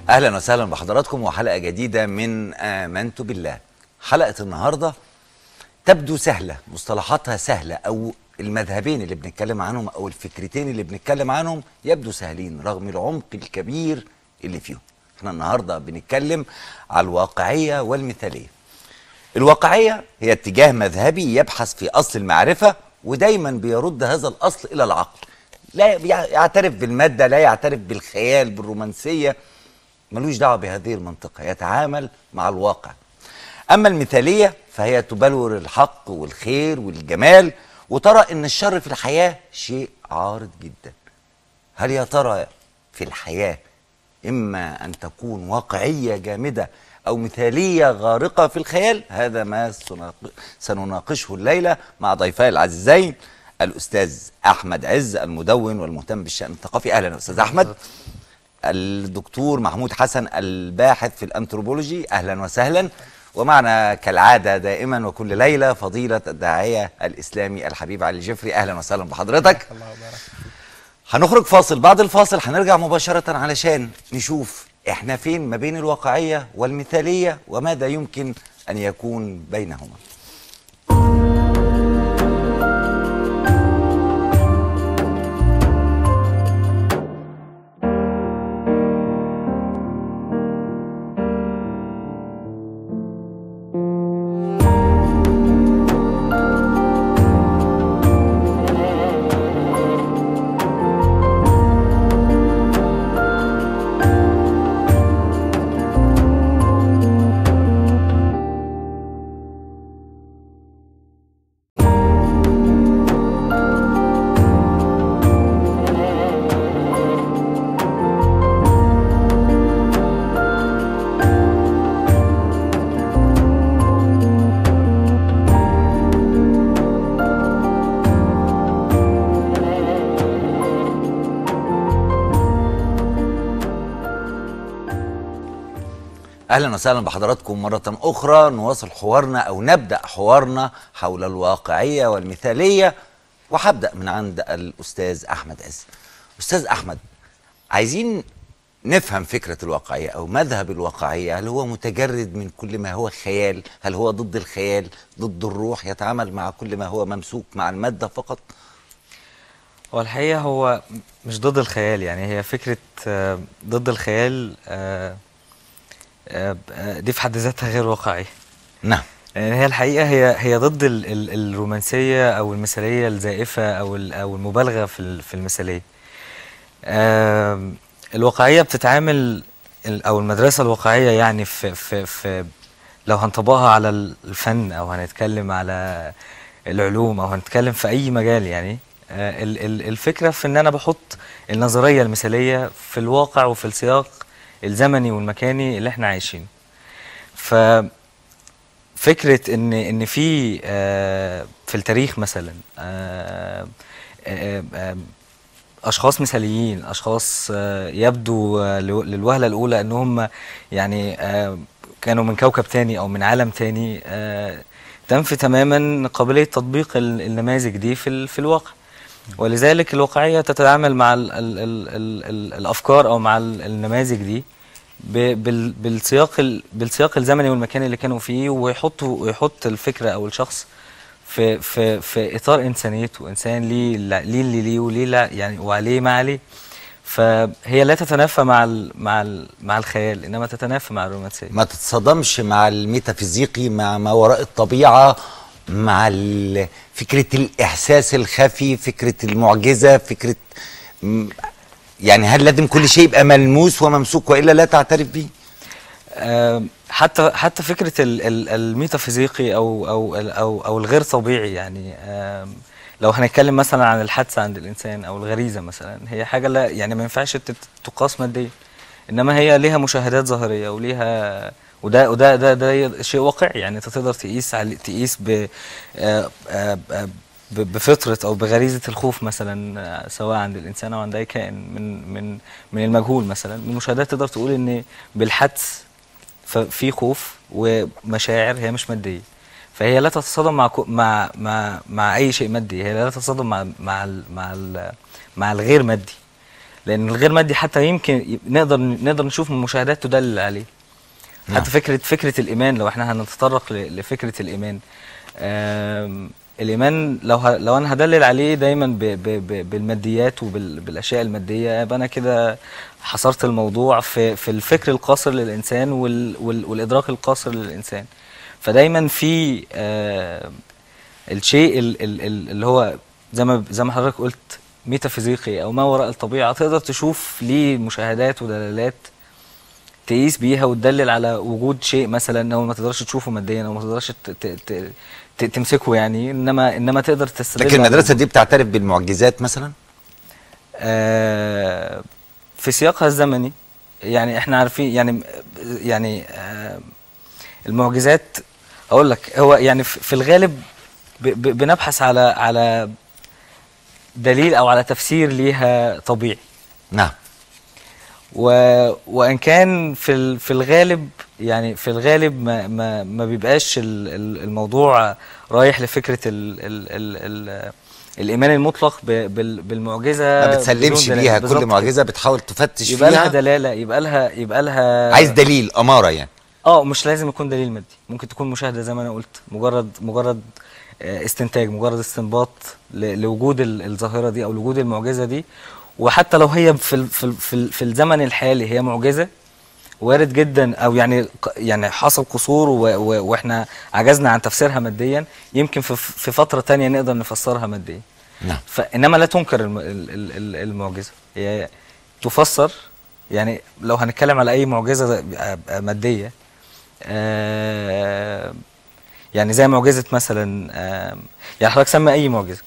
اهلا وسهلا بحضراتكم وحلقه جديده من امنت بالله حلقه النهارده تبدو سهله مصطلحاتها سهله او المذهبين اللي بنتكلم عنهم او الفكرتين اللي بنتكلم عنهم يبدو سهلين رغم العمق الكبير اللي فيهم احنا النهارده بنتكلم على الواقعيه والمثاليه الواقعيه هي اتجاه مذهبي يبحث في اصل المعرفه ودايما بيرد هذا الاصل الى العقل لا يعترف بالماده لا يعترف بالخيال بالرومانسيه ملوش دعوه بهذه المنطقه يتعامل مع الواقع اما المثاليه فهي تبلور الحق والخير والجمال وترى ان الشر في الحياه شيء عارض جدا هل يا ترى في الحياه اما ان تكون واقعيه جامده او مثاليه غارقه في الخيال هذا ما سنناقشه الليله مع ضيفي العزيزين الاستاذ احمد عز المدون والمهتم بالشان الثقافي اهلا استاذ احمد الدكتور محمود حسن الباحث في الانثروبولوجي اهلا وسهلا ومعنا كالعاده دائما وكل ليله فضيله الداعيه الاسلامي الحبيب علي الجفري اهلا وسهلا بحضرتك الله وبارك هنخرج فاصل بعد الفاصل هنرجع مباشره علشان نشوف احنا فين ما بين الواقعيه والمثاليه وماذا يمكن ان يكون بينهما اهلا وسهلا بحضراتكم مره اخرى نواصل حوارنا او نبدا حوارنا حول الواقعيه والمثاليه وهبدا من عند الاستاذ احمد عز استاذ احمد عايزين نفهم فكره الواقعيه او مذهب الواقعيه هل هو متجرد من كل ما هو خيال هل هو ضد الخيال ضد الروح يتعامل مع كل ما هو ممسوك مع الماده فقط هو الحقيقه هو مش ضد الخيال يعني هي فكره آه، ضد الخيال آه، آه، آه، دي في حد ذاتها غير واقعيه نعم يعني هي الحقيقه هي هي ضد ال ال الرومانسيه او المثاليه الزائفه او ال- او المبالغه في ال- في المثاليه آم، الواقعيه بتتعامل ال- او المدرسه الواقعيه يعني في في في لو هنطبقها على الفن او هنتكلم على العلوم او هنتكلم في اي مجال يعني آه، ال- ال- الفكره في ان انا بحط النظريه المثاليه في الواقع وفي السياق الزمني والمكاني اللي احنا عايشينه ف فكره ان ان في آه، في التاريخ مثلا آه، آه، آه، اشخاص مثاليين اشخاص آه، يبدو آه، لو- للوهله الاولى انهم يعني آه، كانوا من كوكب تاني او من عالم تاني آه، تنفي تماما قابليه تطبيق ال- النماذج دي في ال- في الواقع ولذلك الواقعيه تتعامل مع ال ال ال ال ال الافكار او مع ال- النماذج دي ب- بال- بالسياق ال- بالسياق الزمني والمكاني اللي كانوا فيه ويحطوا ويحط الفكره او الشخص في في في اطار انسانيته انسان ليه لا- ليه اللي ليه وليه لا يعني وعليه ما عليه فهي لا تتنافى مع ال مع ال مع الخيال انما تتنافى مع الرومانسيه ما تتصدمش مع الميتافيزيقي مع ما وراء الطبيعة مع ال- فكرة الإحساس الخفي فكرة المعجزة فكرة م- يعني هل لازم كل شيء يبقى ملموس وممسوك وإلا لا تعترف به آم، حتى حتى فكره ال- ال- الميتافيزيقي او او او او الغير طبيعي يعني آم، لو هنتكلم مثلا عن الحدس عند الانسان او الغريزه مثلا هي حاجه لا يعني ما ينفعش تت- تقاس ماديا انما هي ليها مشاهدات ظاهريه وليها وده وده ده ده شيء واقعي يعني انت تقدر تقيس على تقيس ب آه، آه، آه، ب- بفطره او بغريزه الخوف مثلا آه، سواء عند الانسان او عند اي كائن من من من المجهول مثلا من المشاهدات تقدر تقول ان بالحدس ففي خوف ومشاعر هي مش ماديه فهي لا تتصادم مع كو- مع مع مع اي شيء مادي هي لا تتصادم مع مع ال مع ال مع الغير مادي لان الغير مادي حتى يمكن ي- نقدر نقدر نشوف مشاهدات تدلل عليه نعم. حتى فكره فكره الايمان لو احنا هنتطرق ل- لفكره الايمان آم، الايمان لو ه... لو انا هدلل عليه دايما ب... ب... ب... بالماديات وبالاشياء الماديه يبقى انا كده حصرت الموضوع في في الفكر القاصر للانسان وال... وال... والادراك القاصر للانسان فدايما في آه الشيء ال- ال- ال- اللي هو زي ما زي ما حضرتك قلت ميتافيزيقي او ما وراء الطبيعه تقدر تشوف ليه مشاهدات ودلالات تقيس بيها وتدلل على وجود شيء مثلا او ما تقدرش تشوفه ماديا او ما تقدرش ت- ت- ت- ت- تمسكه يعني انما انما تقدر تستدل لكن على المدرسه دي بتعترف بالمعجزات مثلا آه، في سياقها الزمني يعني احنا عارفين يعني يعني آه، المعجزات اقول لك هو يعني في في الغالب ب- ب- بنبحث على على دليل او على تفسير ليها طبيعي نعم و وان كان في ال- في الغالب يعني في الغالب ما ما, ما بيبقاش ال- ال- الموضوع رايح لفكره ال ال ال ال الايمان المطلق ب- بال- بالمعجزه ما بدون بتسلمش دلالة. بيها بالظبط كل كده. معجزه بتحاول تفتش يبقى لها فيها دلاله يبقى لها يبقى لها عايز دليل اماره يعني اه مش لازم يكون دليل مادي ممكن تكون مشاهده زي ما انا قلت مجرد مجرد آه، استنتاج مجرد استنباط ل- لوجود ال- الظاهره دي او لوجود المعجزه دي وحتى لو هي في ال- في ال- في, ال- في الزمن الحالي هي معجزه وارد جدا او يعني ق- يعني حصل قصور و- و- واحنا عجزنا عن تفسيرها ماديا يمكن في في فتره تانية نقدر نفسرها ماديا نعم فانما لا تنكر الم- ال- ال- ال- المعجزه هي تفسر يعني لو هنتكلم على اي معجزه آه، ماديه آه، يعني زي معجزه مثلا آه، يعني حضرتك سمي اي معجزه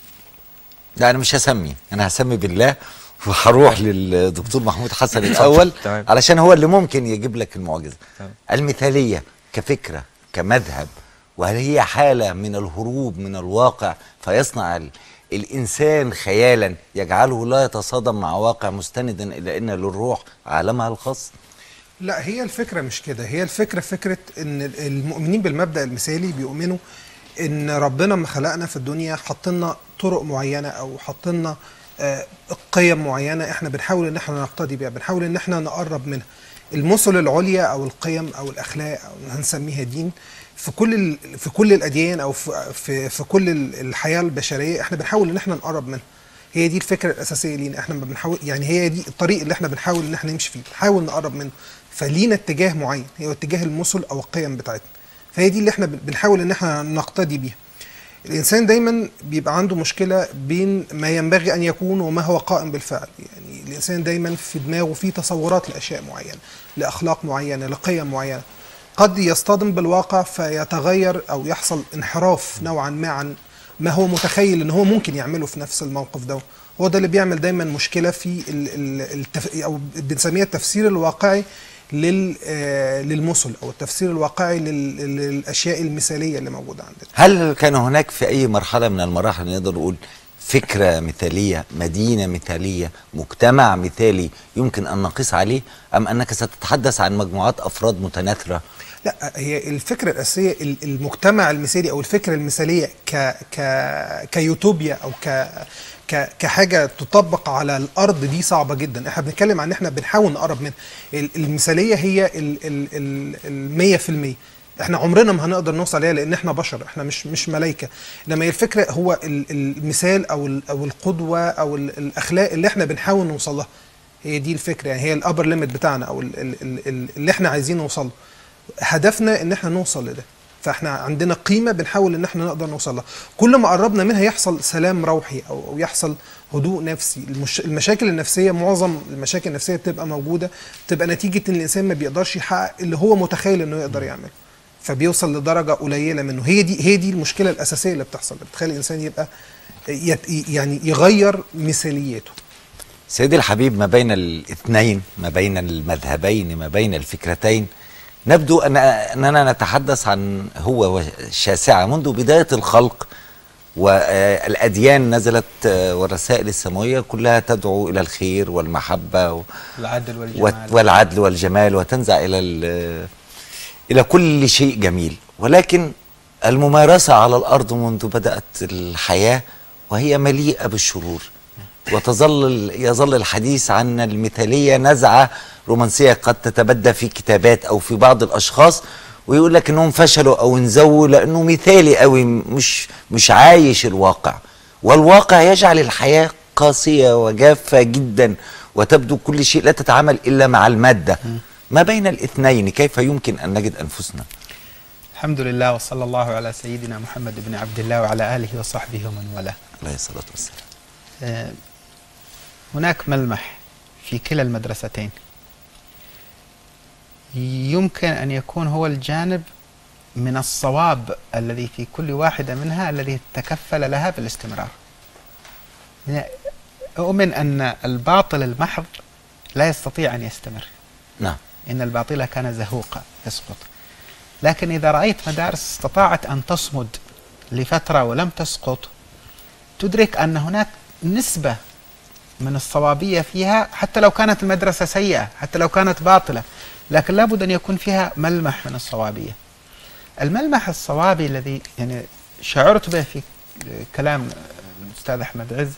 لا انا مش هسمي انا هسمي بالله وهروح للدكتور محمود حسن الاول تمام. علشان هو اللي ممكن يجيب لك المعجزه تمام. المثاليه كفكره كمذهب وهل هي حاله من الهروب من الواقع فيصنع ال- الانسان خيالا يجعله لا يتصادم مع واقع مستندا الى ان للروح عالمها الخاص لا هي الفكرة مش كده هي الفكرة فكرة ان المؤمنين بالمبدأ المثالي بيؤمنوا ان ربنا ما خلقنا في الدنيا حطلنا طرق معينة او حطلنا آه، قيم معينة احنا بنحاول ان احنا نقتدي بيها بنحاول ان احنا نقرب منها المثل العليا او القيم او الاخلاق او هنسميها دين في كل ال- في كل الاديان او في في, في كل ال- الحياه البشريه احنا بنحاول ان احنا نقرب منها هي دي الفكره الاساسيه لينا احنا ما بنحاول يعني هي دي الطريق اللي احنا بنحاول ان احنا نمشي فيه بنحاول نقرب منه فلينا اتجاه معين هو اتجاه المثل او القيم بتاعتنا فهي دي اللي احنا بن- بنحاول ان احنا نقتدي بيها الانسان دايما بيبقى عنده مشكله بين ما ينبغي ان يكون وما هو قائم بالفعل يعني الانسان دايما في دماغه في تصورات لاشياء معينه لاخلاق معينه لقيم معينه قد يصطدم بالواقع فيتغير او يحصل انحراف نوعا ما عن ما هو متخيل ان هو ممكن يعمله في نفس الموقف ده هو ده اللي بيعمل دايما مشكله في ال ال التف... او بنسميها التفسير الواقعي لل آه، للمثل او التفسير الواقعي لل... للاشياء المثاليه اللي موجوده عندنا هل كان هناك في أي مرحلة من المراحل نقدر نقول فكرة مثالية مدينة مثالية مجتمع مثالي يمكن أن نقيس عليه أم أنك ستتحدث عن مجموعات أفراد متناثرة لا هي الفكره الاساسيه ال- المجتمع المثالي او الفكره المثاليه ك ك كيوتوبيا او ك ك كحاجه تطبق على الارض دي صعبه جدا احنا بنتكلم عن ان احنا بنحاول نقرب منها ال- المثاليه هي ال ال ال ال 100% احنا عمرنا ما هنقدر نوصل عليها لان احنا بشر احنا مش مش ملائكه انما هي الفكره هو ال- المثال او ال- او القدوه او ال- الاخلاق اللي احنا بنحاول نوصل لها هي دي الفكره يعني هي الابر ليميت بتاعنا او ال- ال- ال- ال- اللي احنا عايزين نوصل له هدفنا ان احنا نوصل لده فاحنا عندنا قيمه بنحاول ان احنا نقدر نوصل لها كل ما قربنا منها يحصل سلام روحي او أو يحصل هدوء نفسي المش... المشاكل النفسيه معظم المشاكل النفسيه بتبقى موجوده بتبقى نتيجه ان الانسان ما بيقدرش يحقق اللي هو متخيل انه يقدر يعمله فبيوصل لدرجه قليله منه هي دي هي دي المشكله الاساسيه اللي بتحصل بتخلي الانسان يبقى يت... يعني يغير مثاليته سيدي الحبيب ما بين الاثنين ما بين المذهبين ما بين الفكرتين نبدو أن أننا نتحدث عن هو شاسعة منذ بداية الخلق والأديان نزلت آه، والرسائل السماوية كلها تدعو إلى الخير والمحبة و- العدل وت- والعدل والجمال وتنزع الى ال- الى كل شيء جميل ولكن الممارسه على الارض منذ بدات الحياه وهي مليئه بالشرور وتظل يظل الحديث عن المثاليه نزعه رومانسيه قد تتبدى في كتابات او في بعض الاشخاص ويقول لك انهم فشلوا او انزووا لانه مثالي قوي مش مش عايش الواقع والواقع يجعل الحياه قاسيه وجافه جدا وتبدو كل شيء لا تتعامل الا مع الماده ما بين الاثنين كيف يمكن ان نجد انفسنا الحمد لله وصلى الله على سيدنا محمد بن عبد الله وعلى آله وصحبه ومن والاه عليه الصلاه والسلام آه، هناك ملمح في كلا المدرستين يمكن أن يكون هو الجانب من الصواب الذي في كل واحدة منها الذي تكفل لها بالاستمرار يعني أؤمن أن الباطل المحض لا يستطيع أن يستمر نعم إن الباطل كان زهوقا يسقط لكن إذا رأيت مدارس استطاعت أن تصمد لفترة ولم تسقط تدرك أن هناك نسبة من الصوابية فيها حتى لو كانت المدرسة سيئة حتى لو كانت باطلة لكن لابد أن يكون فيها ملمح من الصوابية الملمح الصوابي الذي يعني شعرت به في كلام الأستاذ أحمد عز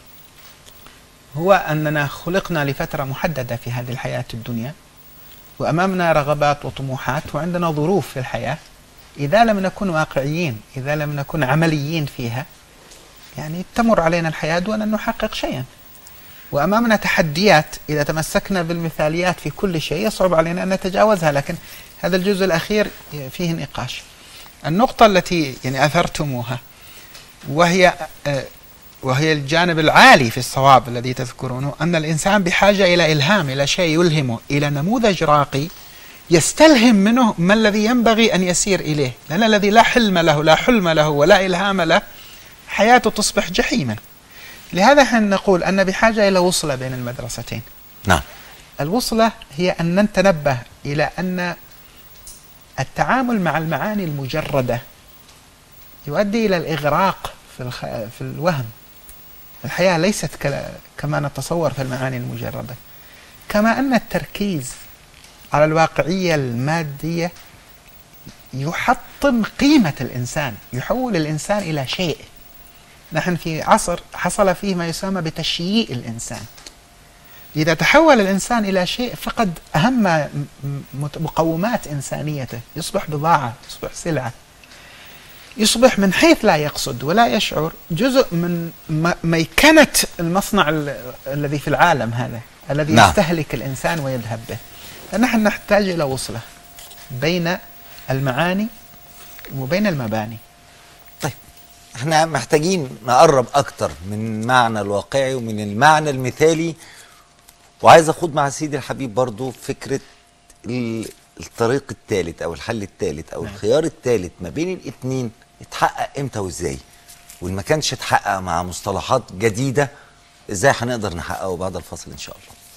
هو أننا خلقنا لفترة محددة في هذه الحياة الدنيا وأمامنا رغبات وطموحات وعندنا ظروف في الحياة إذا لم نكن واقعيين إذا لم نكن عمليين فيها يعني تمر علينا الحياة دون أن نحقق شيئا وأمامنا تحديات إذا تمسكنا بالمثاليات في كل شيء يصعب علينا أن نتجاوزها لكن هذا الجزء الأخير فيه نقاش النقطة التي يعني أثرتموها وهي آه، وهي الجانب العالي في الصواب الذي تذكرونه أن الإنسان بحاجة إلى إلهام إلى شيء يلهمه إلى نموذج راقي يستلهم منه ما الذي ينبغي أن يسير إليه لأن الذي لا حلم له لا حلم له ولا إلهام له حياته تصبح جحيما لهذا احنا نقول أن بحاجة إلى وصلة بين المدرستين نعم الوصلة هي أن نتنبه إلى أن التعامل مع المعاني المجردة يؤدي إلى الإغراق في, الخ... في الوهم الحياة ليست كلا- كما نتصور في المعاني المجردة كما أن التركيز على الواقعية المادية يحطم قيمة الإنسان يحول الإنسان إلى شيء نحن في عصر حصل فيه ما يسمى بتشييء الإنسان إذا تحول الإنسان إلى شيء فقد أهم م- م- مقومات إنسانيته يصبح بضاعة يصبح سلعة يصبح من حيث لا يقصد ولا يشعر جزء من م- ميكنة المصنع ال- الذي في العالم هذا الذي نعم. يستهلك الإنسان ويذهب به فنحن نحتاج إلى وصلة بين المعاني وبين المباني طيب احنا محتاجين نقرب اكتر من المعنى الواقعي ومن المعنى المثالي وعايز اخد مع سيدي الحبيب برضو فكرة ال- الطريق الثالث او الحل الثالث او نعم. الخيار الثالث ما بين الاثنين يتحقق امتى وازاي وان ما كانش اتحقق مع مصطلحات جديدة ازاي هنقدر نحققه بعد الفصل ان شاء الله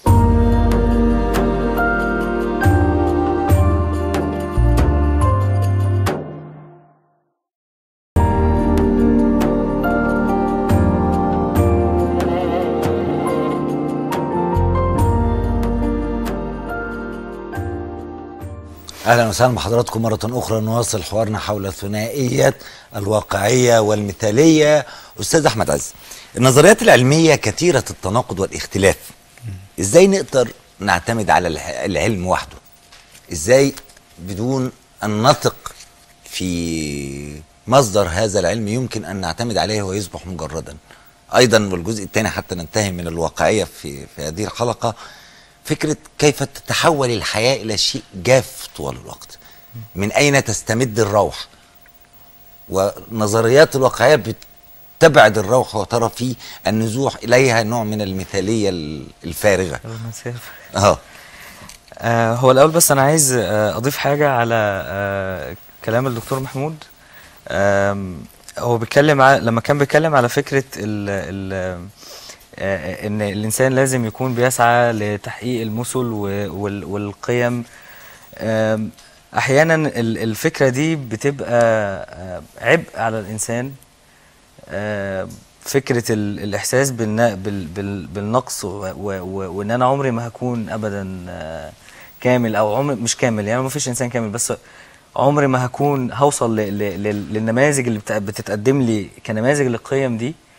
اهلا وسهلا بحضراتكم مره اخرى نواصل حوارنا حول ثنائيه الواقعيه والمثاليه استاذ احمد عز النظريات العلميه كثيره التناقض والاختلاف ازاي نقدر نعتمد على الع- العلم وحده ازاي بدون ان نثق في مصدر هذا العلم يمكن ان نعتمد عليه ويصبح مجردا ايضا والجزء الثاني حتى ننتهي من الواقعيه في في هذه الحلقه فكره كيف تتحول الحياه الى شيء جاف طوال الوقت من اين تستمد الروح ونظريات الواقعيه بتبعد الروح وترى في النزوح اليها نوع من المثاليه الفارغه الرومانسية. اه آه هو الأول بس أنا عايز آه أضيف حاجة على آه كلام الدكتور محمود آم، هو بيتكلم على لما كان بيتكلم على فكرة ال ال آه إن الإنسان لازم يكون بيسعى لتحقيق المثل و- وال- والقيم آم، أحيانا ال- الفكرة دي بتبقى آه، عبء على الإنسان آه، فكرة ال- الإحساس بالنا- بال- بال- بالنقص و- و- و- وإن أنا عمري ما هكون أبدا آه، كامل أو عمري مش كامل يعني ما فيش إنسان كامل بس عمري ما هكون هوصل ل- ل- لل- للنماذج اللي بت- بتتقدم لي كنماذج للقيم دي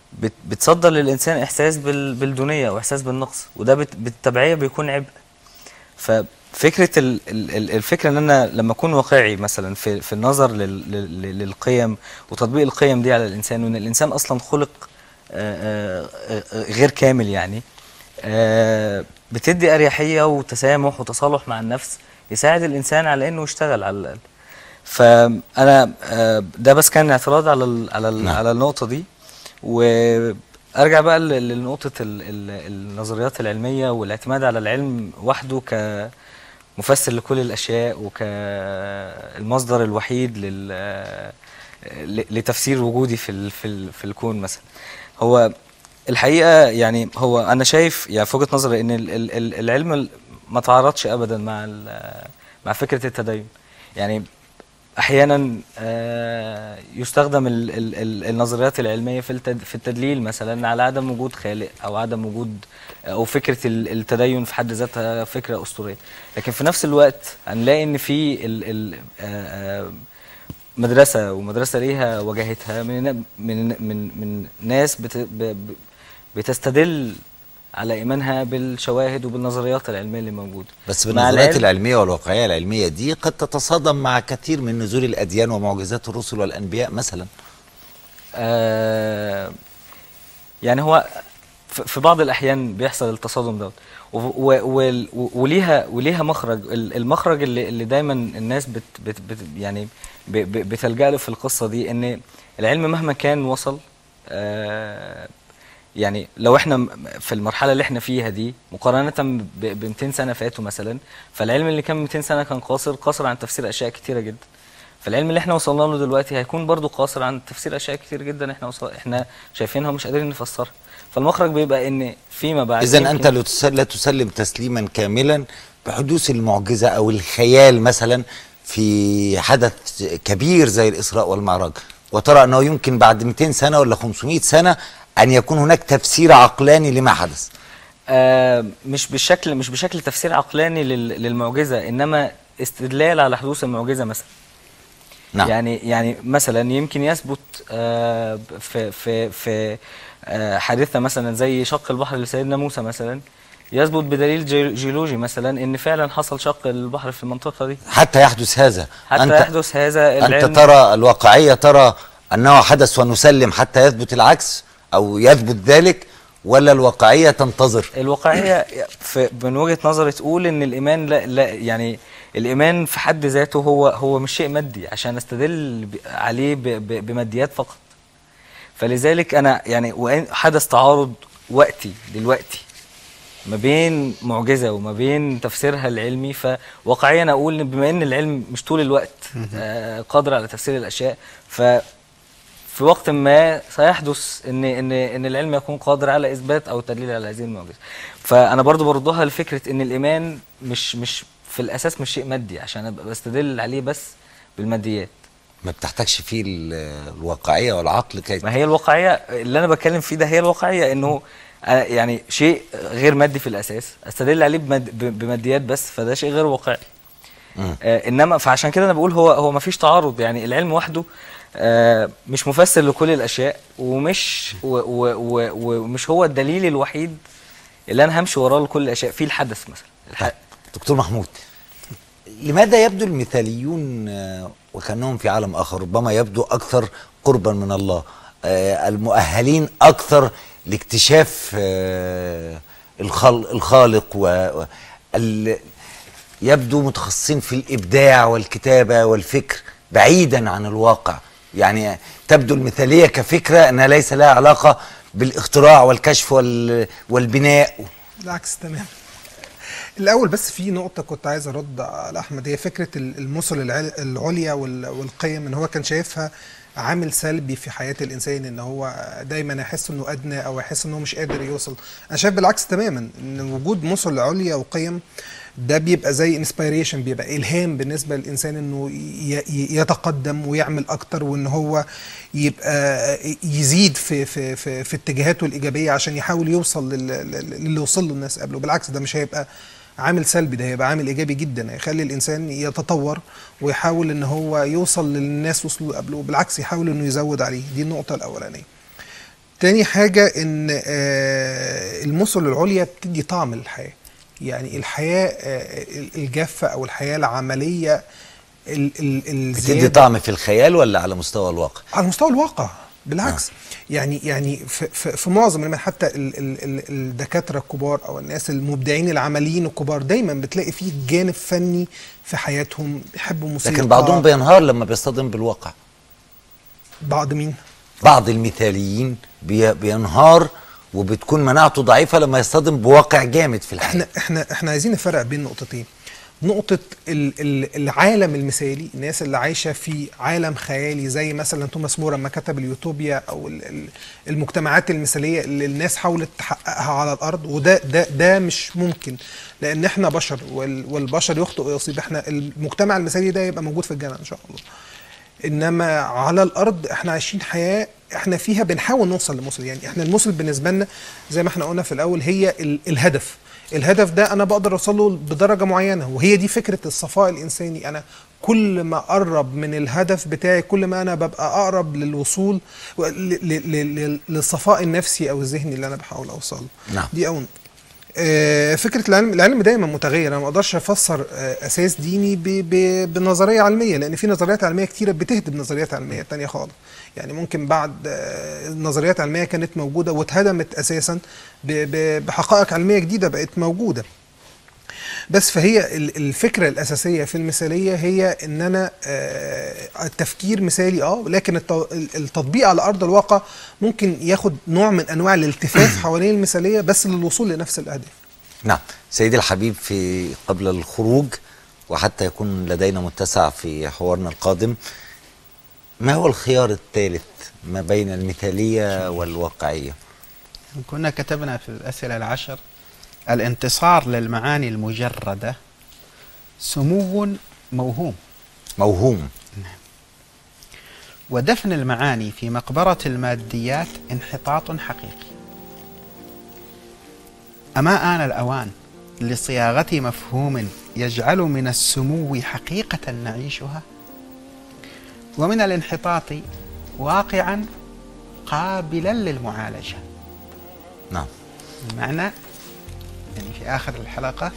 بت بتصدر للانسان احساس بال بالدونيه واحساس بالنقص وده بت بالتبعيه بيكون عبء ففكره ال ال ال- الفكره ان انا لما اكون واقعي مثلا في في النظر لل لل للقيم وتطبيق القيم دي على الانسان وان الانسان اصلا خلق آه، آه، آه، غير كامل يعني آه، بتدي اريحيه وتسامح وتصالح مع النفس يساعد الانسان على انه يشتغل على الاقل فانا آه، ده بس كان اعتراض على ال على ال نعم. على النقطه دي وارجع بقى ل- لنقطه ال ال النظريات العلميه والاعتماد على العلم وحده كمفسر لكل الاشياء وكالمصدر الوحيد لل ل- لتفسير وجودي في ال في ال في الكون مثلا هو الحقيقه يعني هو انا شايف يعني في وجهه نظري ان ال- ال- ال- العلم ما تعارضش ابدا مع ال- مع فكره التدين يعني احيانا آه، يستخدم ال- ال- ال- النظريات العلميه في التد- في التدليل مثلا على عدم وجود خالق او عدم وجود او فكره ال- التدين في حد ذاتها فكره اسطوريه لكن في نفس الوقت هنلاقي ان في ال- ال- آه، آه، مدرسه ومدرسه ليها وجاهتها من من من من ناس بت ب- ب- بتستدل على ايمانها بالشواهد وبالنظريات العلميه اللي موجوده بس مع بالنظريات العلم- العلمية والواقعية العلمية دي قد تتصادم مع كثير من نزول الأديان ومعجزات الرسل والأنبياء مثلا آه يعني هو ف- في بعض الاحيان بيحصل التصادم دوت و- و- وال- و- وليها وليها مخرج ال- المخرج اللي, اللي دايما الناس بت بت بت يعني ب- ب- بتلجأ له في القصه دي ان العلم مهما كان وصل آه يعني لو احنا م- في المرحله اللي احنا فيها دي مقارنه ب 200 سنه فاتوا مثلا فالعلم اللي كان 200 سنه كان قاصر قاصر عن تفسير اشياء كتيره جدا فالعلم اللي احنا وصلنا له دلوقتي هيكون برضو قاصر عن تفسير اشياء كتير جدا احنا وصل... احنا شايفينها ومش قادرين نفسرها فالمخرج بيبقى ان فيما بعد إذا يمكن- أنت لا تس- لا تسلم تسليما كاملا بحدوث المعجزة أو الخيال مثلا في حدث كبير زي الإسراء والمعراج وترى أنه يمكن بعد 200 سنة ولا 500 سنة أن يكون هناك تفسير عقلاني لما حدث آه مش بالشكل مش بشكل تفسير عقلاني لل... للمعجزه انما استدلال على حدوث المعجزه مثلا نعم يعني يعني مثلا يمكن يثبت آه، في في في آه، حادثه مثلا زي شق البحر لسيدنا موسى مثلا يثبت بدليل جي- جيولوجي مثلا ان فعلا حصل شق البحر في المنطقه دي حتى يحدث هذا حتى أنت يحدث هذا أنت العلم ترى الواقعية ترى أنه حدث ونسلم حتى يثبت العكس أو يثبت ذلك ولا الواقعية تنتظر الواقعيه في من وجهه نظري تقول ان الايمان لا, لا يعني الايمان في حد ذاته هو هو مش شيء مادي عشان استدل ب- عليه ب- ب- بماديات فقط فلذلك انا يعني وإن حدث تعارض وقتي دلوقتي ما بين معجزه وما بين تفسيرها العلمي فواقعيا اقول إن بما ان العلم مش طول الوقت آه، قادر على تفسير الاشياء ف في وقت ما سيحدث ان ان ان العلم يكون قادر على اثبات او تدليل على هذه المعجزه فانا برضو بردها لفكره ان الايمان مش مش في الاساس مش شيء مادي عشان ابقى بستدل عليه بس بالماديات ما بتحتاجش فيه ال- الواقعية والعقل كي ما هي الواقعيه اللي انا بتكلم فيه ده هي الواقعيه انه آه، يعني شيء غير مادي في الاساس استدل عليه بماد ب- بماديات بس فده شيء غير واقعي مم. آه انما فعشان كده انا بقول هو هو ما فيش تعارض يعني العلم وحده آه مش مفسر لكل الاشياء ومش و و و ومش هو الدليل الوحيد اللي انا همشي وراه لكل الاشياء في الحدث مثلا الح... دكتور محمود لماذا يبدو المثاليون آه، وكأنهم في عالم آخر ربما يبدو أكثر قربا من الله آه، المؤهلين أكثر لاكتشاف آه، الخل- الخالق و و- ال- يبدو متخصصين في الإبداع والكتابة والفكر بعيدا عن الواقع يعني تبدو المثالية كفكرة أنها ليس لها علاقة بالاختراع والكشف وال- والبناء بالعكس تمام الاول بس في نقطه كنت عايز ارد على احمد هي فكره ال- المثل العل- العليا وال- والقيم ان هو كان شايفها عامل سلبي في حياه الانسان ان هو دايما يحس انه ادنى او يحس انه مش قادر يوصل انا شايف بالعكس تماما ان وجود مثل عليا وقيم ده بيبقى زي انسبيريشن بيبقى الهام بالنسبه للانسان انه ي- ي- يتقدم ويعمل اكتر وان هو يبقى يزيد في في في, في اتجاهاته الايجابيه عشان يحاول يوصل لل- لل- للي وصل له الناس قبله بالعكس ده مش هيبقى عامل سلبي ده هيبقى عامل ايجابي جدا هيخلي الانسان يتطور ويحاول ان هو يوصل للناس وصلوا قبله بالعكس يحاول انه يزود عليه دي النقطه الاولانيه تاني حاجة إن آه، المثل العليا بتدي طعم للحياة يعني الحياة آه، الجافة أو الحياة العملية ال- ال- بتدي الزيادة طعم في الخيال ولا على مستوى الواقع على مستوى الواقع بالعكس يعني يعني في, في, في معظم من حتى ال ال ال الدكاتره الكبار او الناس المبدعين العمليين الكبار دايما بتلاقي فيه جانب فني في حياتهم بيحبوا موسيقى لكن بعضهم بينهار لما بيصطدم بالواقع بعض مين؟ بعض المثاليين بي- بينهار وبتكون مناعته ضعيفه لما يصطدم بواقع جامد في الحياه احنا احنا احنا عايزين نفرق بين نقطتين نقطة ال ال العالم المثالي الناس اللي عايشة في عالم خيالي زي مثلا توماس مور لما كتب اليوتوبيا أو ال ال المجتمعات المثالية اللي الناس حاولت تحققها على الأرض وده ده ده مش ممكن لأن احنا بشر وال والبشر يخطئ ويصيب احنا المجتمع المثالي ده يبقى موجود في الجنة إن شاء الله انما على الارض احنا عايشين حياه احنا فيها بنحاول نوصل لمثل يعني احنا المثل بالنسبه لنا زي ما احنا قلنا في الاول هي ال الهدف الهدف ده انا بقدر اوصل له بدرجه معينه وهي دي فكره الصفاء الانساني انا كل ما اقرب من الهدف بتاعي كل ما انا ببقى اقرب للوصول و- ل- ل- ل- للصفاء النفسي او الذهني اللي انا بحاول اوصله نعم. دي اول نقطة. آه، فكره العلم العلم دايما متغير انا ما اقدرش افسر آه، اساس ديني ب- ب- بنظريه علميه لان في نظريات علميه كتيره بتهدم نظريات علميه تانية خالص يعني ممكن بعد آه، نظريات علميه كانت موجوده واتهدمت اساسا ب- ب- بحقائق علميه جديده بقت موجوده بس فهي ال- الفكره الاساسيه في المثاليه هي ان انا آه، التفكير مثالي اه لكن الت- التطبيق على ارض الواقع ممكن ياخد نوع من انواع الالتفاف حوالين المثاليه بس للوصول لنفس الاهداف نعم سيدي الحبيب في قبل الخروج وحتى يكون لدينا متسع في حوارنا القادم ما هو الخيار الثالث ما بين المثاليه والواقعيه كنا كتبنا في الأسئلة العشر الانتصار للمعاني المجردة سمو موهوم موهوم ودفن المعاني في مقبرة الماديات انحطاط حقيقي أما آن الأوان لصياغة مفهوم يجعل من السمو حقيقة نعيشها ومن الانحطاط واقعا قابلا للمعالجة نعم المعنى يعني في آخر الحلقة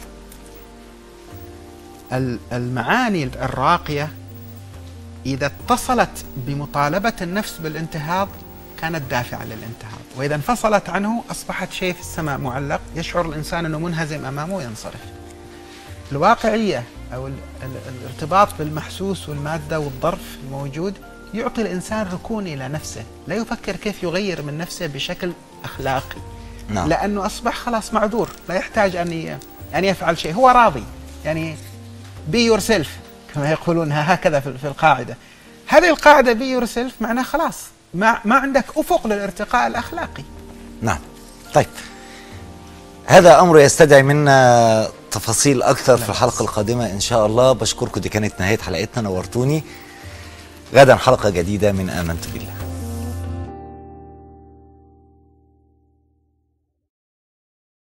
ال- المعاني الراقية إذا اتصلت بمطالبة النفس بالانتهاض كانت دافعة للانتهاض وإذا انفصلت عنه أصبحت شيء في السماء معلق يشعر الإنسان أنه منهزم أمامه وينصرف الواقعية أو ال- ال- الارتباط بالمحسوس والمادة والظرف الموجود يعطي الإنسان ركون إلى نفسه لا يفكر كيف يغير من نفسه بشكل أخلاقي نعم لانه اصبح خلاص معذور لا يحتاج ان ي- ان يفعل شيء هو راضي يعني بي يور سيلف كما يقولون ها- هكذا في في القاعده هذه القاعده بي يور سيلف معناها خلاص ما ما عندك افق للارتقاء الاخلاقي نعم طيب هذا امر يستدعي منا تفاصيل اكثر في الحلقه القادمه ان شاء الله بشكركم دي كانت نهايه حلقتنا نورتوني غدا حلقه جديده من امنت بالله